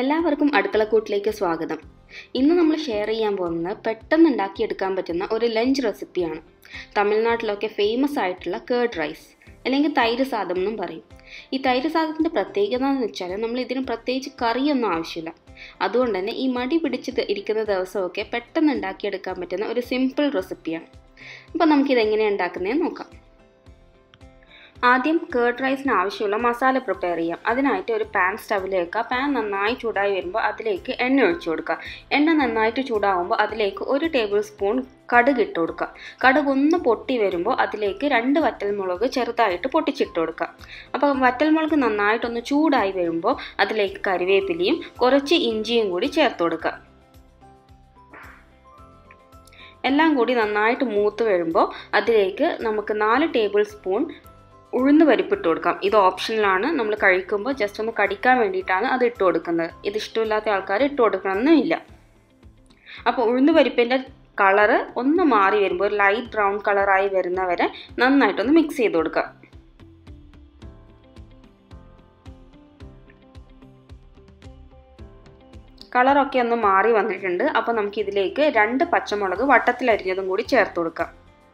എല്ലാവർക്കും അടുക്കളക്കൂട്ടിലേക്ക് സ്വാഗതം ഇന്ന് നമ്മൾ ഷെയർ ചെയ്യാൻ പോകുന്നത് പെട്ടെന്ന് ഉണ്ടാക്കിയെടുക്കാൻ പറ്റുന്ന ഒരു ലഞ്ച് റെസിപ്പിയാണ് തമിഴ്നാട്ടിലൊക്കെ ഫേമസ് ആയിട്ടുള്ള കേർഡ് റൈസ് അല്ലെങ്കിൽ തൈര് സാദം എന്നും പറയും ഈ തൈര് സാദത്തിൻ്റെ പ്രത്യേകത എന്ന് വെച്ചാൽ നമ്മൾ ഇതിന് പ്രത്യേകിച്ച് കറിയൊന്നും ആവശ്യമില്ല അതുകൊണ്ട് തന്നെ ഈ മടി പിടിച്ച് ഇരിക്കുന്ന ദിവസമൊക്കെ പെട്ടെന്ന് ഉണ്ടാക്കിയെടുക്കാൻ പറ്റുന്ന ഒരു സിമ്പിൾ റെസിപ്പിയാണ് അപ്പോൾ നമുക്കിതെങ്ങനെയാണ് ഉണ്ടാക്കുന്നതെന്ന് നോക്കാം ആദ്യം കേർഡ് റൈസിന് ആവശ്യമുള്ള മസാല പ്രിപ്പയർ ചെയ്യാം അതിനായിട്ട് ഒരു പാൻ സ്റ്റവിൽ വെക്കുക പാൻ നന്നായി ചൂടായി വരുമ്പോൾ അതിലേക്ക് എണ്ണ ഒഴിച്ചു കൊടുക്കുക എണ്ണ നന്നായിട്ട് ചൂടാകുമ്പോൾ അതിലേക്ക് ഒരു ടേബിൾ സ്പൂൺ കടുക് ഇട്ട് കൊടുക്കുക കടുക് ഒന്ന് പൊട്ടി വരുമ്പോൾ അതിലേക്ക് രണ്ട് വറ്റൽമുളക് ചെറുതായിട്ട് പൊട്ടിച്ചിട്ട് കൊടുക്കുക അപ്പോൾ വറ്റൽമുളക് നന്നായിട്ടൊന്ന് ചൂടായി വരുമ്പോൾ അതിലേക്ക് കറിവേപ്പിലയും കുറച്ച് ഇഞ്ചിയും കൂടി ചേർത്ത് കൊടുക്കുക എല്ലാം കൂടി നന്നായിട്ട് മൂത്ത് വരുമ്പോൾ അതിലേക്ക് നമുക്ക് നാല് ടേബിൾ സ്പൂൺ ഉഴുന്ന് പരിപ്പിട്ട് കൊടുക്കാം ഇത് ഓപ്ഷനിലാണ് നമ്മൾ കഴിക്കുമ്പോൾ ജസ്റ്റ് ഒന്ന് കടിക്കാൻ വേണ്ടിയിട്ടാണ് അത് ഇട്ട് കൊടുക്കുന്നത് ഇത് ഇഷ്ടമില്ലാത്ത ആൾക്കാർ ഇട്ട് കൊടുക്കണമെന്നില്ല അപ്പോൾ ഉഴുന്ന് പരിപ്പിൻ്റെ കളറ് ഒന്ന് മാറി വരുമ്പോൾ ഒരു ലൈറ്റ് ബ്രൗൺ കളറായി വരുന്നവരെ നന്നായിട്ടൊന്ന് മിക്സ് ചെയ്ത് കൊടുക്കുക കളറൊക്കെ ഒന്ന് മാറി വന്നിട്ടുണ്ട് അപ്പോൾ നമുക്ക് ഇതിലേക്ക് രണ്ട് പച്ചമുളക് വട്ടത്തിലരിഞ്ഞതും കൂടി ചേർത്ത് കൊടുക്കാം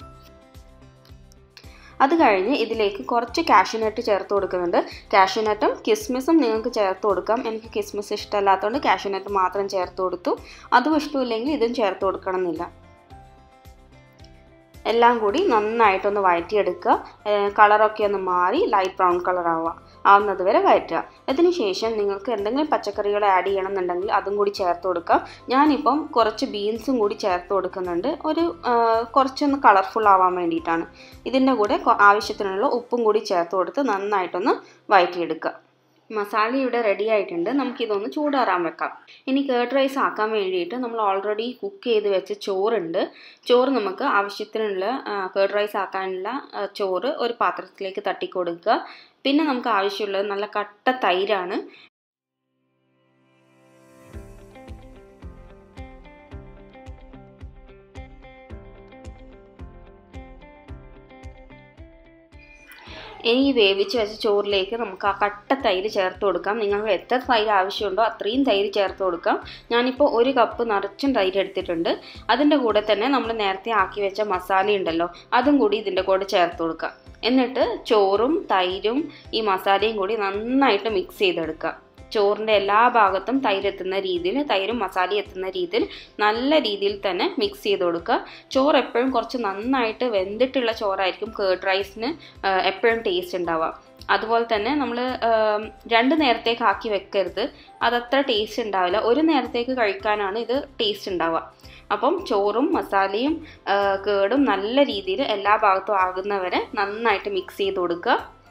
അത് കഴിഞ്ഞ് ഇതിലേക്ക് കുറച്ച് കാഷ്യൂനട്ട് ചേർത്ത് കൊടുക്കുന്നുണ്ട് കാഷ്യൂനട്ടും കിസ്മിസും നിങ്ങൾക്ക് ചേർത്ത് കൊടുക്കാം എനിക്ക് കിസ്മിസ് ഇഷ്ടമല്ലാത്തതുകൊണ്ട് കാഷ്യൂനട്ട് മാത്രം ചേർത്ത് കൊടുത്തു അതും ഇഷ്ടമില്ലെങ്കിൽ ഇതും ചേർത്ത് കൊടുക്കണം എന്നില്ല എല്ലാം കൂടി നന്നായിട്ടൊന്ന് വഴറ്റിയെടുക്കുക കളറൊക്കെ ഒന്ന് മാറി ലൈറ്റ് ബ്രൗൺ കളർ ആവുക ആവുന്നത് വരെ വഴറ്റുക അതിന് ശേഷം നിങ്ങൾക്ക് എന്തെങ്കിലും പച്ചക്കറികൾ ആഡ് ചെയ്യണം എന്നുണ്ടെങ്കിൽ അതും കൂടി ചേർത്ത് കൊടുക്കാം ഞാനിപ്പം കുറച്ച് ബീൻസും കൂടി ചേർത്ത് കൊടുക്കുന്നുണ്ട് ഒരു കുറച്ചൊന്ന് കളർഫുൾ ആവാൻ വേണ്ടിയിട്ടാണ് ഇതിൻ്റെ കൂടെ ആവശ്യത്തിനുള്ള ഉപ്പും കൂടി ചേർത്ത് കൊടുത്ത് നന്നായിട്ടൊന്ന് വഴറ്റിയെടുക്കുക മസാല ഇവിടെ റെഡി ആയിട്ടുണ്ട് നമുക്കിതൊന്ന് ചൂടാറാൻ വെക്കാം ഇനി കേർഡ് റൈസ് ആക്കാൻ വേണ്ടിയിട്ട് നമ്മൾ ഓൾറെഡി കുക്ക് ചെയ്ത് വെച്ച ചോറുണ്ട് ചോറ് നമുക്ക് ആവശ്യത്തിനുള്ള കേർഡ് റൈസ് ആക്കാനുള്ള ചോറ് ഒരു പാത്രത്തിലേക്ക് തട്ടി കൊടുക്കുക പിന്നെ നമുക്ക് ആവശ്യമുള്ളത് നല്ല കട്ട തൈരാണ് ഇനി ഈ വേവിച്ച് വെച്ച ചോറിലേക്ക് നമുക്ക് ആ കട്ട തൈര് ചേർത്ത് കൊടുക്കാം നിങ്ങൾക്ക് എത്ര തൈര് ആവശ്യമുണ്ടോ അത്രയും തൈര് ചേർത്ത് കൊടുക്കാം ഞാനിപ്പോൾ ഒരു കപ്പ് നിറച്ചും തൈര് എടുത്തിട്ടുണ്ട് അതിൻ്റെ കൂടെ തന്നെ നമ്മൾ നേരത്തെ ആക്കി വെച്ച മസാല ഉണ്ടല്ലോ അതും കൂടി ഇതിൻ്റെ കൂടെ ചേർത്ത് കൊടുക്കാം എന്നിട്ട് ചോറും തൈരും ഈ മസാലയും കൂടി നന്നായിട്ട് മിക്സ് ചെയ്തെടുക്കുക ചോറിൻ്റെ എല്ലാ ഭാഗത്തും തൈര് എത്തുന്ന രീതിയിൽ തൈരും മസാലയും എത്തുന്ന രീതിയിൽ നല്ല രീതിയിൽ തന്നെ മിക്സ് ചെയ്ത് കൊടുക്കുക ചോറ് എപ്പോഴും കുറച്ച് നന്നായിട്ട് വെന്തിട്ടുള്ള ചോറായിരിക്കും കേർഡ് റൈസിന് എപ്പോഴും ടേസ്റ്റ് ഉണ്ടാവുക അതുപോലെ തന്നെ നമ്മൾ രണ്ട് നേരത്തേക്ക് ആക്കി വെക്കരുത് അതത്ര ടേസ്റ്റ് ഉണ്ടാവില്ല ഒരു നേരത്തേക്ക് കഴിക്കാനാണ് ഇത് ടേസ്റ്റ് ഉണ്ടാവുക അപ്പം ചോറും മസാലയും കേടും നല്ല രീതിയിൽ എല്ലാ ഭാഗത്തും ആകുന്നവരെ നന്നായിട്ട് മിക്സ് ചെയ്ത് കൊടുക്കുക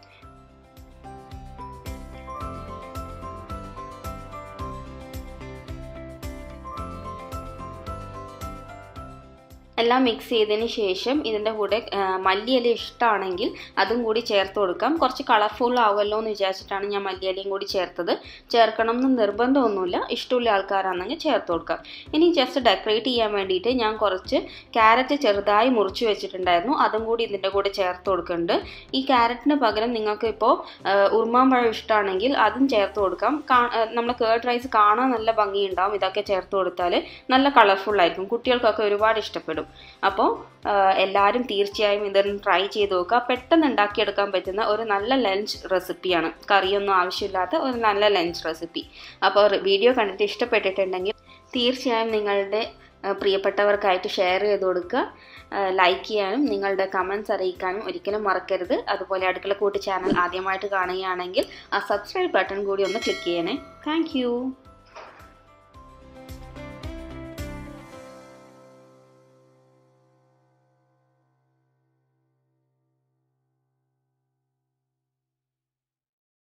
എല്ലാം മിക്സ് ചെയ്തതിന് ശേഷം ഇതിൻ്റെ കൂടെ മല്ലിയില ഇഷ്ടമാണെങ്കിൽ അതും കൂടി ചേർത്ത് കൊടുക്കാം കുറച്ച് കളർഫുൾ ആവുമല്ലോ എന്ന് വിചാരിച്ചിട്ടാണ് ഞാൻ മല്ലിയിലയും കൂടി ചേർത്തത് ചേർക്കണം എന്ന് നിർബന്ധമൊന്നുമില്ല ഇഷ്ടമുള്ള ആൾക്കാരാണെങ്കിൽ ചേർത്ത് കൊടുക്കാം ഇനി ജസ്റ്റ് ഡെക്കറേറ്റ് ചെയ്യാൻ വേണ്ടിയിട്ട് ഞാൻ കുറച്ച് ക്യാരറ്റ് ചെറുതായി മുറിച്ച് വെച്ചിട്ടുണ്ടായിരുന്നു അതും കൂടി ഇതിൻ്റെ കൂടെ ചേർത്ത് കൊടുക്കുന്നുണ്ട് ഈ ക്യാരറ്റിന് പകരം നിങ്ങൾക്ക് ഇപ്പോൾ ഉറുമാമ്പഴം ഇഷ്ടമാണെങ്കിൽ അതും ചേർത്ത് കൊടുക്കാം നമ്മൾ കേർഡ് റൈസ് കാണാൻ നല്ല ഭംഗിയുണ്ടാവും ഇതൊക്കെ ചേർത്ത് കൊടുത്താൽ നല്ല കളർഫുൾ ആയിരിക്കും കുട്ടികൾക്കൊക്കെ ഒരുപാട് ഇഷ്ടപ്പെടും അപ്പോൾ എല്ലാവരും തീർച്ചയായും ഇതൊന്ന് ട്രൈ ചെയ്ത് നോക്കുക പെട്ടെന്ന് ഉണ്ടാക്കിയെടുക്കാൻ പറ്റുന്ന ഒരു നല്ല ലഞ്ച് റെസിപ്പിയാണ് കറിയൊന്നും ആവശ്യമില്ലാത്ത ഒരു നല്ല ലഞ്ച് റെസിപ്പി അപ്പോൾ വീഡിയോ കണ്ടിട്ട് ഇഷ്ടപ്പെട്ടിട്ടുണ്ടെങ്കിൽ തീർച്ചയായും നിങ്ങളുടെ പ്രിയപ്പെട്ടവർക്കായിട്ട് ഷെയർ ചെയ്ത് കൊടുക്കുക ലൈക്ക് ചെയ്യാനും നിങ്ങളുടെ കമൻസ് അറിയിക്കാനും ഒരിക്കലും മറക്കരുത് അതുപോലെ അടുക്കളക്കൂട്ട് ചാനൽ ആദ്യമായിട്ട് കാണുകയാണെങ്കിൽ ആ സബ്സ്ക്രൈബ് ബട്ടൺ കൂടി ഒന്ന് ക്ലിക്ക് ചെയ്യണേ താങ്ക്